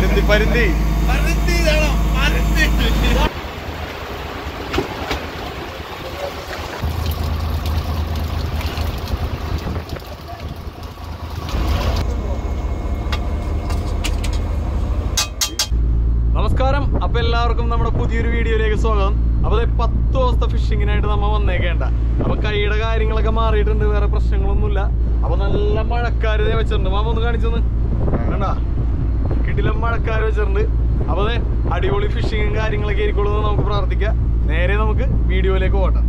പരുന്തി പരുന്തി നമസ്കാരം അപ്പൊ എല്ലാവർക്കും നമ്മുടെ പുതിയൊരു വീഡിയോയിലേക്ക് സ്വാഗതം അപ്പൊ ദേ പത്ത് ദിവസത്തെ ഫിഷിങ്ങിനായിട്ട് നമ്മ വന്നേക്കേണ്ട അപ്പൊ കൈയുടെ കാര്യങ്ങളൊക്കെ മാറിയിട്ടുണ്ട് വേറെ പ്രശ്നങ്ങളൊന്നുമില്ല അപ്പൊ നല്ല മഴക്കാര് ദേ വെച്ചിട്ടുണ്ട് മാമ ഒന്ന് കാണിച്ചൊന്ന് കണ്ടാ കിടിലം മഴക്കാര് വെച്ചിട്ടുണ്ട് അപ്പൊ ദേ അടിപൊളി ഫിഷിങ്ങും കാര്യങ്ങളൊക്കെ ആയിരിക്കുള്ളൂ എന്ന് നമുക്ക് പ്രാർത്ഥിക്കാം നേരെ നമുക്ക് വീഡിയോയിലേക്ക് പോകട്ടെ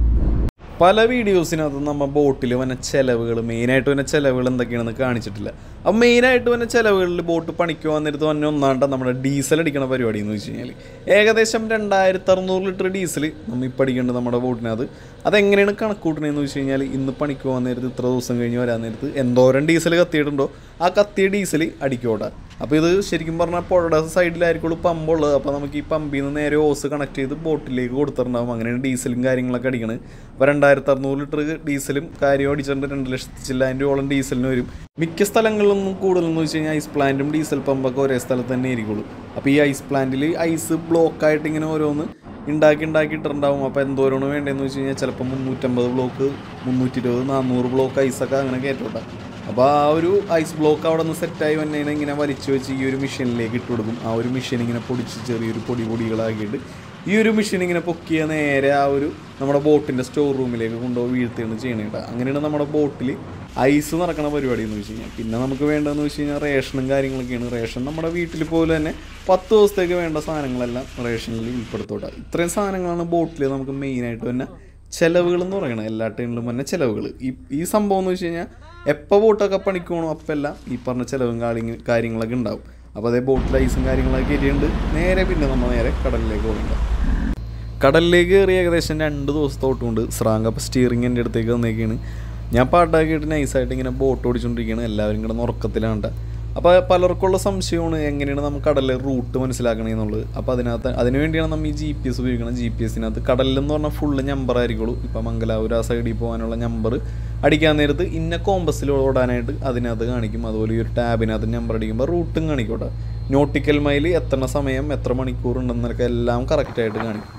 പല വീഡിയോസിനകത്തും നമ്മൾ ബോട്ടിൽ വന്ന ചിലവുകൾ മെയിനായിട്ട് വന്ന ചിലവുകൾ എന്തൊക്കെയാണെന്ന് കാണിച്ചിട്ടില്ല അപ്പം മെയിനായിട്ട് വന്ന ചിലവുകളിൽ ബോട്ട് പണിക്ക് വന്നിരുത്ത് വന്ന ഒന്നാണ്ട് നമ്മുടെ ഡീസൽ അടിക്കണ പരിപാടി എന്ന് വെച്ച് കഴിഞ്ഞാൽ ഏകദേശം രണ്ടായിരത്തി അറുന്നൂറ് ലിറ്റർ ഡീസൽ നമ്മൾ ഇപ്പം അടിക്കേണ്ടത് നമ്മുടെ ബോട്ടിനകത്ത് അതെങ്ങനെയാണ് കണക്ക് കൂട്ടണതെന്ന് വെച്ച് കഴിഞ്ഞാൽ ഇന്ന് പണിക്ക് പോകാൻ നേരത്ത് ഇത്ര ദിവസം കഴിഞ്ഞ് വരാൻ നേരത്ത് എന്തോരം ഡീസൽ കത്തിയിട്ടുണ്ടോ ആ കത്തിയ ഡീസൽ അടിക്കോട്ടെ അപ്പോൾ ഇത് ശരിക്കും പറഞ്ഞാൽ പുഴയുടെ സൈഡിലായിരിക്കുള്ളൂ പമ്പുള്ളത് അപ്പോൾ നമുക്ക് ഈ പമ്പിൽ നിന്ന് നേരെ ഓസ് കണക്ട് ചെയ്ത് ബോട്ടിലേക്ക് കൊടുത്തിട്ടുണ്ടാവും അങ്ങനെയാണ് ഡീസലും കാര്യങ്ങളൊക്കെ അടിക്കണത് അപ്പോൾ രണ്ടായിരത്തി അറുന്നൂറ് ലിറ്റർ ഡീസലും കാര്യം അടിച്ചിട്ടുണ്ട് രണ്ട് ലക്ഷത്തി ചില്ലായിരം രൂപയോളം ഡീസലിന് വരും മിക്ക സ്ഥലങ്ങളിലൊന്നും കൂടുതലെന്ന് വെച്ച് കഴിഞ്ഞാൽ ഐസ് പ്ലാന്റും ഡീസൽ പമ്പൊക്കെ ഒരേ സ്ഥലത്ത് തന്നെ ആയിരിക്കുള്ളൂ അപ്പോൾ ഈ ഐസ് പ്ലാന്റിൽ ഐസ് ബ്ലോക്കായിട്ട് ഇങ്ങനെ ഓരോന്ന് ഉണ്ടാക്കി ഉണ്ടാക്കിയിട്ടുണ്ടാവും അപ്പോൾ എന്തോരമാണ് വേണ്ടതെന്ന് വെച്ച് കഴിഞ്ഞാൽ ചിലപ്പോൾ മുന്നൂറ്റമ്പത് ബ്ലോക്ക് മുന്നൂറ്റി ഇരുപത് നാനൂറ് ബ്ലോക്ക് ഐസൊക്കെ അങ്ങനെ കയറ്റോട്ടെ അപ്പോൾ ആ ഒരു ഐസ് ബ്ലോക്ക് അവിടെ നിന്ന് സെറ്റായി വന്നതിനെ ഇങ്ങനെ വലിച്ചു വെച്ച് ഈ ഒരു മെഷീനിലേക്ക് ഇട്ട് കൊടുക്കും ആ ഒരു മെഷീൻ ഇങ്ങനെ പൊടിച്ച് ചെറിയൊരു പൊടി പൊടികളാക്കിയിട്ട് ഈ ഒരു മെഷീൻ ഇങ്ങനെ പൊക്കിയ നേരെ ആ ഒരു നമ്മുടെ ബോട്ടിൻ്റെ സ്റ്റോർ റൂമിലേക്ക് കൊണ്ടുപോയി വീഴ്ത്തുകയാണ് ചെയ്യണേട്ടാ അങ്ങനെയാണ് നമ്മുടെ ബോട്ടിൽ ഐസ് നടക്കണ പരിപാടി എന്ന് വെച്ച് കഴിഞ്ഞാൽ പിന്നെ നമുക്ക് വേണ്ടതെന്ന് വെച്ച് കഴിഞ്ഞാൽ റേഷനും കാര്യങ്ങളൊക്കെയാണ് റേഷൻ നമ്മുടെ വീട്ടിൽ പോലെ തന്നെ പത്ത് ദിവസത്തേക്ക് വേണ്ട സാധനങ്ങളെല്ലാം റേഷനിൽ ഉൾപ്പെടുത്തോട്ടെ ഇത്രയും സാധനങ്ങളാണ് ബോട്ടിൽ നമുക്ക് മെയിനായിട്ട് തന്നെ ചിലവുകൾ എന്ന് പറയണത് എല്ലാ ടൈമിലും തന്നെ ചിലവുകൾ ഈ ഈ സംഭവം എന്ന് വെച്ച് കഴിഞ്ഞാൽ എപ്പോൾ ബോട്ടൊക്കെ പണിക്ക് പോകണോ അപ്പം എല്ലാം ഈ പറഞ്ഞ ചിലവും കാര്യങ്ങൾ കാര്യങ്ങളൊക്കെ ഉണ്ടാവും അപ്പോൾ അതേ ബോട്ടിൽ ഐസും കാര്യങ്ങളൊക്കെ കയറ്റിയുണ്ട് നേരെ പിന്നെ നമ്മൾ നേരെ കടലിലേക്ക് പോകണ്ട കടലിലേക്ക് കയറി ഏകദേശം രണ്ട് ദിവസത്തോട്ട് കൊണ്ട് സ്രാങ്ക് അപ്പോൾ സ്റ്റിയറിംഗ് എൻ്റെ അടുത്തേക്ക് വന്നേക്കാണ് ഞാൻ പാട്ടാക്കിയിട്ട് നൈസായിട്ട് ഇങ്ങനെ ബോട്ട് ഓടിച്ചുകൊണ്ടിരിക്കുകയാണ് എല്ലാവരും കിടന്ന് ഉറക്കത്തിലാണ് അപ്പോൾ പലർക്കുള്ള സംശയമാണ് എങ്ങനെയാണ് നമുക്ക് കടലിലെ റൂട്ട് മനസ്സിലാക്കണേ എന്നുള്ളത് അപ്പോൾ അതിനകത്ത് അതിന് വേണ്ടിയാണ് നമ്മൾ ഈ ജി പി എസ് ഉപയോഗിക്കുന്നത് ജി പി എസിനകത്ത് കടലിലെന്ന് പറഞ്ഞാൽ ഫുള്ള് നമ്പർ ആയിരിക്കുള്ളൂ ഇപ്പോൾ മംഗലാപുരം ആ സൈഡിൽ പോകാനുള്ള നമ്പർ അടിക്കാൻ നേരത്ത് ഇന്ന കോമ്പസിൽ ഓടാനായിട്ട് അതിനകത്ത് കാണിക്കും അതുപോലെ ഈ ഒരു ടാബിനകത്ത് നമ്പർ അടിക്കുമ്പോൾ റൂട്ടും കാണിക്കോട്ടെ നോട്ടിക്കൽ മൈൽ എത്ര സമയം എത്ര മണിക്കൂർ ഉണ്ടെന്നൊക്കെ എല്ലാം കറക്റ്റായിട്ട് കാണിക്കും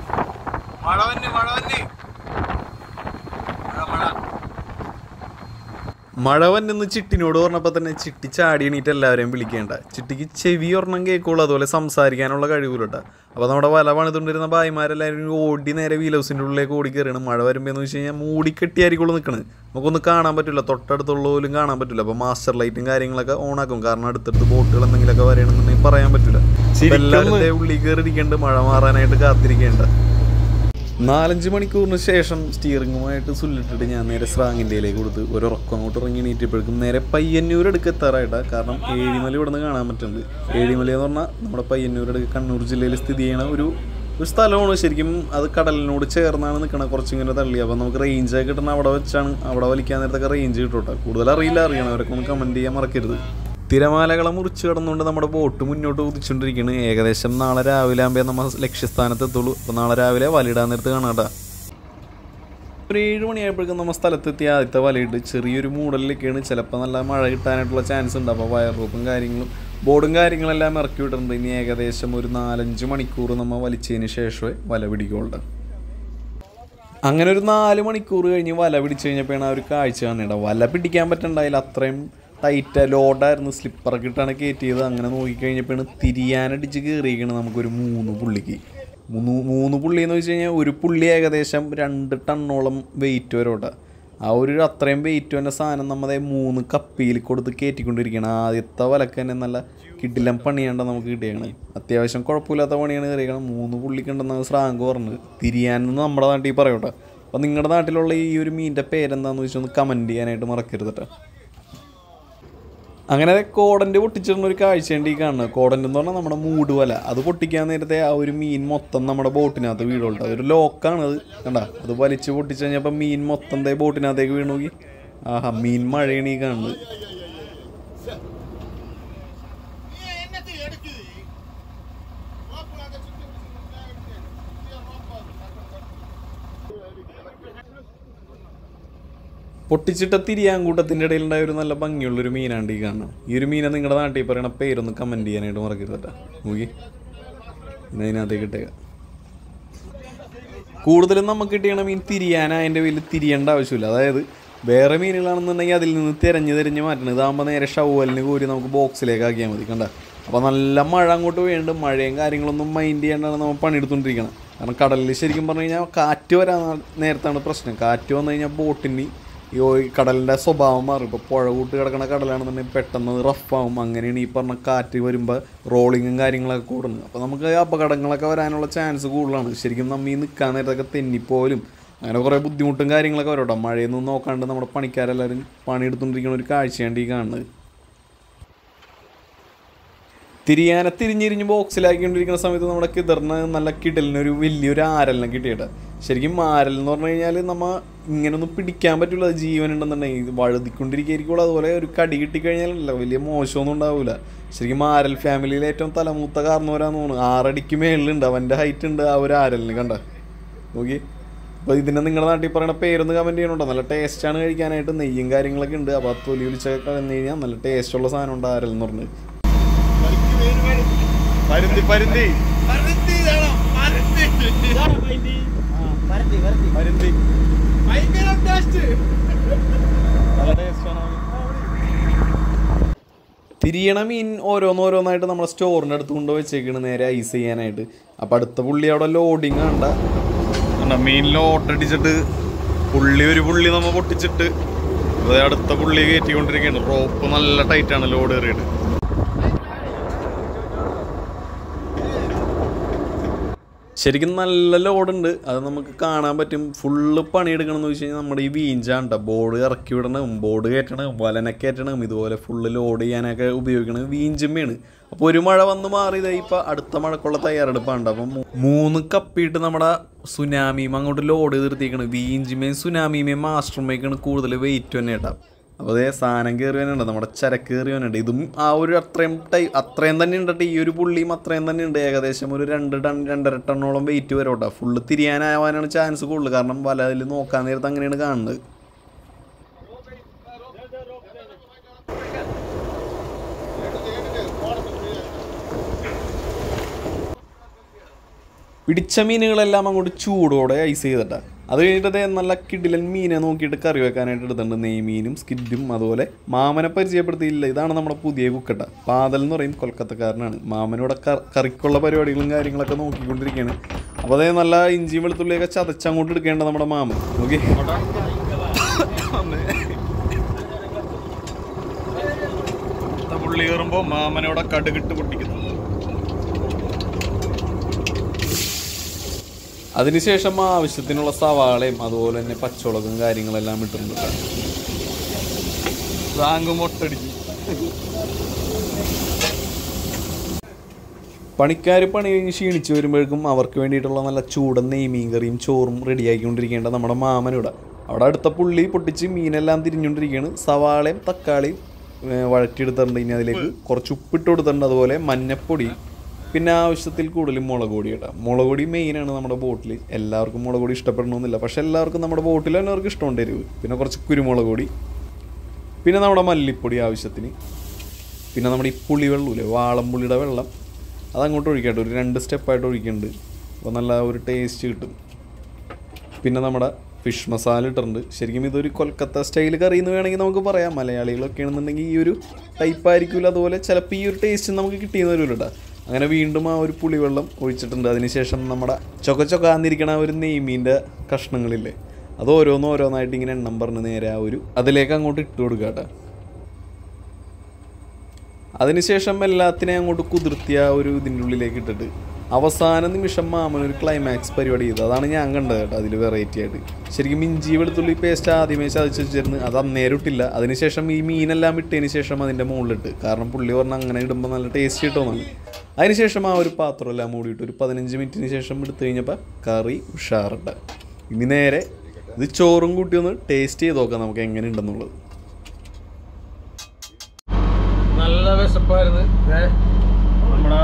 മഴ വന്നെ മഴ വന്നെ മഴ വന്നെന്ന് ചിട്ടിനോട് പറഞ്ഞപ്പോൾ തന്നെ ചിട്ടി ചാടി എണീറ്റ് എല്ലാവരെയും വിളിക്കേണ്ട ചിട്ടിക്ക് ചെവി ഒരെണ്ണം കേൾക്കുള്ളൂ അതുപോലെ സംസാരിക്കാനുള്ള കഴിവില്ലട്ടോ അപ്പോൾ നമ്മുടെ വല പണിതുകൊണ്ടിരുന്ന ഭായിമാരെല്ലാവരും ഓടി നേരെ വീൽ ഹൗസിൻ്റെ ഉള്ളിലേക്ക് ഓടി കയറിയാണ് മഴ വരുമ്പോൾ എന്ന് വെച്ച് കഴിഞ്ഞാൽ മൂടി കെട്ടിയായിരിക്കുള്ളൂ നിൽക്കണത് നമുക്കൊന്നും കാണാൻ പറ്റില്ല തൊട്ടടുത്തുള്ള പോലും കാണാൻ പറ്റില്ല അപ്പോൾ മാസ്റ്റർ ലൈറ്റും കാര്യങ്ങളൊക്കെ ഓൺ ആക്കും കാരണം അടുത്തടുത്ത് ബോട്ടുകൾ എന്തെങ്കിലുമൊക്കെ വരണമെന്നുണ്ടെങ്കിൽ പറയാൻ പറ്റില്ല അപ്പോൾ എല്ലാവരും ഉള്ളിൽ കയറി ഇരിക്കേണ്ട മഴ മാറാനായിട്ട് കാത്തിരിക്കേണ്ട നാലഞ്ച് മണിക്കൂറിന് ശേഷം സ്റ്റിയറിങ്ങുമായിട്ട് സുല്ലിട്ടിട്ട് ഞാൻ നേരെ സ്രാങ്ങിൻ്റെയിലേക്ക് കൊടുത്ത് ഒരു ഉറക്കം അങ്ങോട്ട് ഇറങ്ങി നീറ്റിയപ്പോഴേക്കും നേരെ പയ്യന്നൂർ അടുക്ക് എത്താറായിട്ടാ കാരണം ഏഴിമല ഇവിടെ നിന്ന് കാണാൻ പറ്റുന്നുണ്ട് ഏഴിമല എന്ന് പറഞ്ഞാൽ നമ്മുടെ പയ്യന്നൂർ അടുക്ക് കണ്ണൂർ ജില്ലയിൽ സ്ഥിതി ചെയ്യണ ഒരു ഒരു സ്ഥലമാണ് ശരിക്കും അത് കടലിനോട് ചേർന്നാണ് നിൽക്കണത് കുറച്ചിങ്ങനെ തള്ളി അപ്പോൾ നമുക്ക് റേഞ്ച് ഒക്കെ കിട്ടുന്ന അവിടെ വെച്ചാണ് അവിടെ വലിക്കാൻ നേരത്തൊക്കെ റേഞ്ച് കിട്ടോട്ടെ കൂടുതൽ അറിയില്ല അറിയണവരൊക്കെ ഒന്ന് കമൻറ്റ് ചെയ്യാൻ മറക്കരുത് തിരമാലകളെ മുറിച്ച് കിടന്നുകൊണ്ട് നമ്മുടെ ബോട്ട് മുന്നോട്ട് കുതിച്ചുകൊണ്ടിരിക്കുകയാണ് ഏകദേശം നാളെ രാവിലെ ആകുമ്പോൾ നമ്മൾ ലക്ഷ്യസ്ഥാനത്ത് എത്തുള്ളൂ അപ്പോൾ നാളെ രാവിലെ വലയിടാൻ നേരത്ത് കാണാട്ടാ ഒരു ഏഴ് മണിയായപ്പോഴേക്കും നമ്മൾ സ്ഥലത്തെത്തി ആദ്യത്തെ വലയിട്ട് ചെറിയൊരു മൂടലിലൊക്കെയാണ് ചിലപ്പോൾ നല്ല മഴ കിട്ടാനായിട്ടുള്ള ചാൻസ് ഉണ്ട് അപ്പോൾ വയർ റൂപ്പും കാര്യങ്ങളും ബോർഡും കാര്യങ്ങളെല്ലാം ഇറക്കി വിട്ടിട്ടുണ്ട് ഇനി ഏകദേശം ഒരു നാലഞ്ച് മണിക്കൂർ നമ്മൾ വലിച്ചതിന് ശേഷമേ വല പിടിക്കുള്ളൂ അങ്ങനെ ഒരു നാല് മണിക്കൂർ കഴിഞ്ഞ് വല പിടിച്ചു കഴിഞ്ഞപ്പോഴാണ് ആ ഒരു കാഴ്ച കാണേണ്ടത് വല പിടിക്കാൻ പറ്റണ്ടായില്ല അത്രയും ടൈറ്റ് ലോഡായിരുന്നു സ്ലിപ്പറൊക്കെ ഇട്ടാണ് കയറ്റിയത് അങ്ങനെ നോക്കിക്കഴിഞ്ഞപ്പോഴാണ് തിരിയാനടിച്ച് കയറിയിരിക്കണം നമുക്കൊരു മൂന്ന് പുള്ളിക്ക് മൂന്ന് മൂന്ന് പുള്ളി എന്ന് വെച്ച് കഴിഞ്ഞാൽ ഒരു പുള്ളി ഏകദേശം രണ്ട് ടണ്ണോളം വെയിറ്റ് വരോട്ടെ ആ ഒരു അത്രയും വെയിറ്റ് വന്ന സാധനം നമ്മുടെ മൂന്ന് കപ്പിയിൽ കൊടുത്ത് കയറ്റിക്കൊണ്ടിരിക്കുകയാണ് ആദ്യത്തെ വലക്ക് തന്നെ നല്ല കിടിലം പണിയാണ്ട നമുക്ക് കിട്ടിയാണ് അത്യാവശ്യം കുഴപ്പമില്ലാത്ത പണിയാണ് കയറിയാണ് മൂന്ന് പുള്ളിക്കുണ്ടെന്ന് സ്രാങ്ക് പറഞ്ഞ് തിരിയാനെന്ന് നമ്മുടെ നാട്ടിൽ പറയോട്ടെ അപ്പോൾ നിങ്ങളുടെ നാട്ടിലുള്ള ഈ ഒരു മീനിൻ്റെ പേരെന്താണെന്ന് വെച്ചാൽ ഒന്ന് കമൻറ്റ് ചെയ്യാനായിട്ട് മറക്കരുത് കേട്ടോ അങ്ങനെ കോടൻ്റെ പൊട്ടിച്ചിടുന്ന ഒരു കാഴ്ചയുണ്ട് ഈ കാണുന്നത് കോടൻ്റെ എന്ന് പറഞ്ഞാൽ നമ്മുടെ മൂട് വല അത് പൊട്ടിക്കാൻ നേരത്തെ ആ ഒരു മീൻ മൊത്തം നമ്മുടെ ബോട്ടിനകത്ത് വീടുണ്ട് അതൊരു ലോക്കാണ് അത് കണ്ട അത് വലിച്ച് പൊട്ടിച്ച് കഴിഞ്ഞപ്പോൾ മീൻ മൊത്തം ദേ ബോട്ടിനകത്തേക്ക് വീണു നോക്കി ആഹാ മീൻ മഴയാണ് ഈ കാണുന്നത് പൊട്ടിച്ചിട്ട തിരിയാങ്കൂട്ടത്തിൻ്റെ ഇടയിലുണ്ടായ ഒരു നല്ല ഭംഗിയുള്ളൊരു മീനാണ്ട് ഈ കാണുന്നത് ഈ ഒരു മീനെ നിങ്ങളുടെ നാട്ടിൽ പറയണ പേരൊന്ന് കമൻറ്റ് ചെയ്യാനായിട്ട് മറക്കരുത് കേട്ടോ നോക്കി ഇന്ന് അതിനകത്തേക്ക് ഇട്ടേക്കാം കൂടുതലും നമുക്ക് കിട്ടിയണ മീൻ തിരിയാൻ അതിൻ്റെ പേരിൽ തിരിയേണ്ട ആവശ്യമില്ല അതായത് വേറെ മീനുകളാണെന്നുണ്ടെങ്കിൽ അതിൽ നിന്ന് തിരഞ്ഞ് തിരഞ്ഞ് മാറ്റണം ഇതാകുമ്പോൾ നേരെ ഷവലിന് കോരി നമുക്ക് ബോക്സിലേക്ക് ആക്കിയാൽ മതി കണ്ട അപ്പോൾ നല്ല മഴ അങ്ങോട്ട് വീണ്ട് മഴയും കാര്യങ്ങളൊന്നും മൈൻഡ് ചെയ്യാണ്ടാണ് നമ്മൾ പണിയെടുത്തുകൊണ്ടിരിക്കണം കാരണം കടലിൽ ശരിക്കും പറഞ്ഞു കഴിഞ്ഞാൽ കാറ്റ് വരാൻ നേരത്താണ് പ്രശ്നം കാറ്റ് വന്നു കഴിഞ്ഞാൽ ബോട്ടിന് ഈ ഓ- കടലിൻ്റെ സ്വഭാവം മാറും ഇപ്പോൾ പുഴ കൂട്ട് കിടക്കുന്ന കടലാണെന്നുണ്ടെങ്കിൽ പെട്ടെന്ന് റഫാവും അങ്ങനെയാണ് ഈ പറഞ്ഞ കാറ്റ് വരുമ്പോൾ റോളിങ്ങും കാര്യങ്ങളൊക്കെ കൂടുന്നത് അപ്പോൾ നമുക്ക് അപകടങ്ങളൊക്കെ വരാനുള്ള ചാൻസ് കൂടുതലാണ് ശരിക്കും നമ്മ ഈ നിൽക്കാൻ നേരത്തൊക്കെ തെന്നിപ്പോലും അങ്ങനെ കുറേ ബുദ്ധിമുട്ടും കാര്യങ്ങളൊക്കെ വരും കേട്ടോ മഴയൊന്നും നോക്കാണ്ട് നമ്മുടെ പണിക്കാരെല്ലാവരും പണിയെടുത്തുകൊണ്ടിരിക്കുന്ന ഒരു കാഴ്ചയാണ് ഈ കാണുന്നത് തിരിയാനെ തിരിഞ്ഞിരിഞ്ഞ് ബോക്സിലാക്കിക്കൊണ്ടിരിക്കുന്ന സമയത്ത് നമ്മുടെ കിതറിന് നല്ല കിടലിനൊരു വലിയൊരു ആരലിനെ കിട്ടിയിട്ട് ശരിക്കും ആരൽ എന്ന് പറഞ്ഞു കഴിഞ്ഞാൽ നമ്മ ഇങ്ങനൊന്നും പിടിക്കാൻ പറ്റില്ല അത് ജീവൻ ഉണ്ടെന്നുണ്ടെങ്കിൽ ഇത് വഴുതിക്കൊണ്ടിരിക്കുകയായിരിക്കുള്ളൂ അതുപോലെ ഒരു കടി കിട്ടിക്കഴിഞ്ഞാലല്ല വലിയ മോശമൊന്നും ഉണ്ടാവില്ല ശരിക്കും ആരൽ ഫാമിലിയിലെ ഏറ്റവും തലമൂത്ത കാരണവരാന്ന് തോന്നുന്നു ആറടിക്ക് മേളിലുണ്ട് അവൻ്റെ ഹൈറ്റ് ഉണ്ട് ആ ഒരു ആരലിന് കണ്ട നോക്കി അപ്പോൾ ഇതിനെ നിങ്ങളുടെ നാട്ടിൽ പറയുന്ന പേരൊന്ന് കമൻറ്റ് ചെയ്യണുണ്ടോ നല്ല ടേസ്റ്റാണ് കഴിക്കാനായിട്ട് നെയ്യും കാര്യങ്ങളൊക്കെ ഉണ്ട് അപ്പോൾ ആ തൊലി വിളിച്ചൊക്കെ കളഞ്ഞു കഴിഞ്ഞാൽ നല്ല ടേസ്റ്റുള്ള സാധനം ഉണ്ട് ആരൽ എന്ന് പറഞ്ഞത് പരുന്തി പരുന്തി വരത്തി വരത്തി പരുന്തി തിരിയണ മീൻ ഓരോന്നോരോന്നായിട്ട് നമ്മുടെ സ്റ്റോറിൻ്റെ അടുത്ത് കൊണ്ട് വെച്ചേക്കാണ് നേരെ ഐസ് ചെയ്യാനായിട്ട് അപ്പം അടുത്ത പുള്ളി അവിടെ ലോഡിങ് കണ്ട കണ്ട മീൻ ലോട്ടടിച്ചിട്ട് പുള്ളി ഒരു പുള്ളി നമ്മ പൊട്ടിച്ചിട്ട് അതേ അടുത്ത പുള്ളി കയറ്റിക്കൊണ്ടിരിക്കുകയാണ് റോപ്പ് നല്ല ടൈറ്റാണ് ലോഡ് കയറിയിട്ട് ശരിക്കും നല്ല ലോഡുണ്ട് അത് നമുക്ക് കാണാൻ പറ്റും ഫുള്ള് പണിയെടുക്കണമെന്ന് വെച്ച് കഴിഞ്ഞാൽ നമ്മുടെ ഈ വീഞ്ചാണ്ട ബോർഡ് ഇറക്കി വിടണം ബോർഡ് കയറ്റണം വലനൊക്കെ കയറ്റണം ഇതുപോലെ ഫുള്ള് ലോഡ് ചെയ്യാനൊക്കെ ഉപയോഗിക്കണത് വീഞ്ചമ്മയാണ് അപ്പോൾ ഒരു മഴ വന്ന് മാറിയതേ ഇപ്പം അടുത്ത മഴക്കുള്ള തയ്യാറെടുപ്പാണ് അപ്പം മൂ- മൂന്ന് കപ്പിയിട്ട് നമ്മുടെ സുനാമിയും അങ്ങോട്ട് ലോഡ് ചെയ്ത് നിർത്തിയേക്കണ് വീഞ്ചിമേയും സുനാമിയുമേയും മാസ്റ്റർമേക്കാണ് കൂടുതൽ വെയിറ്റ് തന്നെ കേട്ടോ അപ്പോൾ അതേ സാധനം കയറി വന്നുണ്ട് നമ്മുടെ ചരക്ക് കയറി വന്നുണ്ട് ഇതും ആ ഒരു അത്രയും ടൈ അത്രയും തന്നെ ഉണ്ട് ട്ടോ. ഈ ഒരു പുള്ളിയും അത്രയും തന്നെ ഉണ്ട് ഏകദേശം ഒരു രണ്ട് ടൺ രണ്ടര ടണ്ണോളം വെയിറ്റ് വരും കേട്ടോ ഫുള്ള് തിരിയാനാവാനാണ് ചാൻസ് കൂടുതൽ കാരണം വലതിൽ നോക്കാൻ നേരത്ത് അങ്ങനെയാണ് കാണുന്നത് പിടിച്ച മീനുകളെല്ലാം അങ്ങോട്ട് ചൂടോടെ ഐസ് ചെയ്തിട്ടാ അത് കഴിഞ്ഞിട്ട് ദേ നല്ല കിടിലൻ മീനെ നോക്കിയിട്ട് കറി വെക്കാനായിട്ട് എടുത്തിട്ടുണ്ട് നെയ്മീനും സ്കിഡും അതുപോലെ മാമനെ പരിചയപ്പെടുത്തിയില്ല ഇതാണ് നമ്മുടെ പുതിയ കുക്കട്ട പാതൽ എന്ന് പറയും കൊൽക്കത്തക്കാരനാണ് മാമനോടെ ക- കറിക്കുള്ള പരിപാടികളും കാര്യങ്ങളൊക്കെ നോക്കിക്കൊണ്ടിരിക്കുകയാണ് അപ്പോൾ അതേ നല്ല ഇഞ്ചിയും വെളുത്തുള്ളിയൊക്കെ ചതച്ചങ്ങോട്ട് എടുക്കേണ്ട നമ്മുടെ മാമൻ നോക്കി പുള്ളി കയറുമ്പോൾ മാമനോടെ കടുകിട്ട് പൊട്ടിക്കുന്നു അതിനുശേഷം ആവശ്യത്തിനുള്ള സവാളയും അതുപോലെ തന്നെ പച്ചമുളകും കാര്യങ്ങളെല്ലാം ഇട്ടിട്ടുണ്ട് റാങ്ക് മൊട്ടടിക്കും പണിക്കാർ പണി കഴിഞ്ഞ് ക്ഷീണിച്ച് വരുമ്പോഴേക്കും അവർക്ക് വേണ്ടിയിട്ടുള്ള നല്ല ചൂടൻ നെയ്മീൻ കറിയും ചോറും റെഡിയാക്കിക്കൊണ്ടിരിക്കേണ്ട നമ്മുടെ മാമനിവിടെ അവിടെ അടുത്ത പുള്ളി പൊട്ടിച്ച് മീനെല്ലാം തിരിഞ്ഞുകൊണ്ടിരിക്കുകയാണ് സവാളയും തക്കാളിയും ഏർ വഴറ്റിയെടുത്തിട്ടുണ്ട് ഇനി അതിലേക്ക് കുറച്ച് ഉപ്പിട്ട് കൊടുത്തിട്ടുണ്ട് അതുപോലെ മഞ്ഞപ്പൊടി പിന്നെ ആവശ്യത്തിൽ കൂടുതൽ മുളക് പൊടി കേട്ടോ മുളക് പൊടി മെയിനാണ് നമ്മുടെ ബോട്ടിൽ എല്ലാവർക്കും മുളക് പൊടി ഇഷ്ടപ്പെടണമെന്നില്ല പക്ഷെ എല്ലാവർക്കും നമ്മുടെ ബോട്ടിൽ തന്നെ അവർക്ക് ഇഷ്ടമുണ്ട് എരിവ് പിന്നെ കുറച്ച് കുരുമുളക് പൊടി പിന്നെ നമ്മുടെ മല്ലിപ്പൊടി ആവശ്യത്തിന് പിന്നെ നമ്മുടെ ഈ പുളിവെള്ളമില്ലേ വാളംപുളിയുടെ വെള്ളം അതങ്ങോട്ട് ഒഴിക്കട്ടെ ഒരു രണ്ട് സ്റ്റെപ്പായിട്ട് ഒഴിക്കുന്നുണ്ട് അപ്പോൾ നല്ല ഒരു ടേസ്റ്റ് കിട്ടും പിന്നെ നമ്മുടെ ഫിഷ് മസാല ഇട്ടിട്ടുണ്ട് ശരിക്കും ഇതൊരു കൊൽക്കത്ത സ്റ്റൈൽ കറി എന്ന് വേണമെങ്കിൽ നമുക്ക് പറയാം മലയാളികളൊക്കെ ആണെന്നുണ്ടെങ്കിൽ ഈ ഒരു ടൈപ്പ് ആയിരിക്കില്ല അതുപോലെ ചിലപ്പോൾ ഈ ഒരു ടേസ്റ്റ് നമുക്ക് കിട്ടിയെന്ന് വരില്ല കേട്ടോ അങ്ങനെ വീണ്ടും ആ ഒരു പുളിവെള്ളം ഒഴിച്ചിട്ടുണ്ട് അതിനുശേഷം നമ്മുടെ ചൊക്ക ചൊക്കാന്നിരിക്കണ ആ ഒരു നെയ്മീൻ്റെ കഷ്ണങ്ങളില്ലേ അത് ഓരോന്നും ഓരോന്നായിട്ട് ഇങ്ങനെ എണ്ണം പറഞ്ഞ് നേരെ ആ ഒരു അതിലേക്ക് അങ്ങോട്ട് ഇട്ട് കൊടുക്കുക കേട്ടോ അതിനുശേഷം എല്ലാത്തിനെയും അങ്ങോട്ട് കുതിർത്തിയ ഒരു ഇതിൻ്റെ ഉള്ളിലേക്ക് ഇട്ടിട്ട് അവസാന നിമിഷം മാമൻ ഒരു ക്ലൈമാക്സ് പരിപാടി ചെയ്തു അതാണ് ഞാൻ കണ്ടത് കേട്ടോ അതിൽ വെറൈറ്റി ആയിട്ട് ശരിക്കും ഇഞ്ചി വെളുത്തുള്ളി പേസ്റ്റ് ആദ്യമേ ചതച്ച് വെച്ചിരുന്നു അത് അന്നേരം ഇട്ടില്ല അതിനുശേഷം ഈ മീനെല്ലാം ഇട്ടതിന് ശേഷം അതിൻ്റെ മുകളിലിട്ട് കാരണം പുള്ളി പറഞ്ഞാൽ അങ്ങനെ ഇടുമ്പോൾ നല്ല ടേസ്റ്റ് കിട്ടുമെന്നാണ് അതിനുശേഷം ആ ഒരു പാത്രം എല്ലാം മൂടിയിട്ട് ഒരു പതിനഞ്ച് മിനിറ്റിന് ശേഷം എടുത്തു കഴിഞ്ഞപ്പോൾ കറി ഉഷാറുണ്ട് ഇനി നേരെ ഇത് ചോറും കൂട്ടി ഒന്ന് ടേസ്റ്റ് ചെയ്ത് നോക്കാം നമുക്ക് എങ്ങനെ ഉണ്ടെന്നുള്ളത് നല്ല വിശപ്പായിരുന്നു ദേ, നമ്മുടെ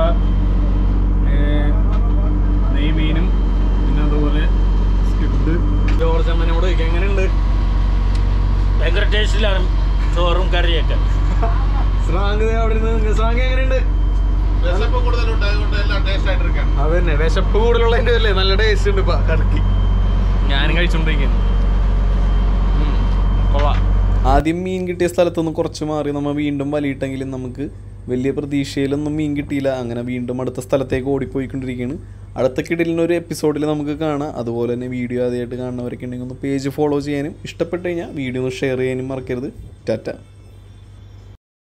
നെയ്മീനും പിന്നെ അതുപോലെ സ്കിഡ് ജോർജ് അമ്മനോട് ചോദിക്കാം എങ്ങനെയുണ്ട് ഭയങ്കര ടേസ്റ്റിലാണ് ചോറും കറിയൊക്കെ സ്രാങ്ക് ദേ അവിടെ നിന്ന് സ്രാങ്ക് എങ്ങനെയുണ്ട് വിശപ്പ് കൂടുതലുണ്ട് അതുകൊണ്ട് എല്ലാം ടേസ്റ്റ് ആയിട്ടിരിക്കാം അതന്നെ വിശപ്പ് കൂടുതലുള്ളതിന്റെ അല്ലേ നല്ല ടേസ്റ്റ് ഉണ്ട് ഇപ്പൊ കടക്കി ഞാനും കഴിച്ചോണ്ടിരിക്കുന്നു ഉം, കൊള്ളാം ആദ്യം മീൻ കിട്ടിയ സ്ഥലത്തുനിന്ന് കുറച്ച് മാറി നമ്മൾ വീണ്ടും വലിയിട്ടെങ്കിലും നമുക്ക് വലിയ പ്രതീക്ഷയിലൊന്നും മീൻ കിട്ടിയില്ല അങ്ങനെ വീണ്ടും അടുത്ത സ്ഥലത്തേക്ക് ഓടിപ്പോയിക്കൊണ്ടിരിക്കുകയാണ് അടുത്ത കിടലിന് ഒരു എപ്പിസോഡിൽ നമുക്ക് കാണാം അതുപോലെ തന്നെ വീഡിയോ ആദ്യമായിട്ട് കാണുന്നവരൊക്കെ ഉണ്ടെങ്കിൽ ഒന്ന് പേജ് ഫോളോ ചെയ്യാനും ഇഷ്ടപ്പെട്ട് കഴിഞ്ഞാൽ വീഡിയോ ഒന്ന് ഷെയർ ചെയ്യാനും മറക്കരുത് ടാറ്റ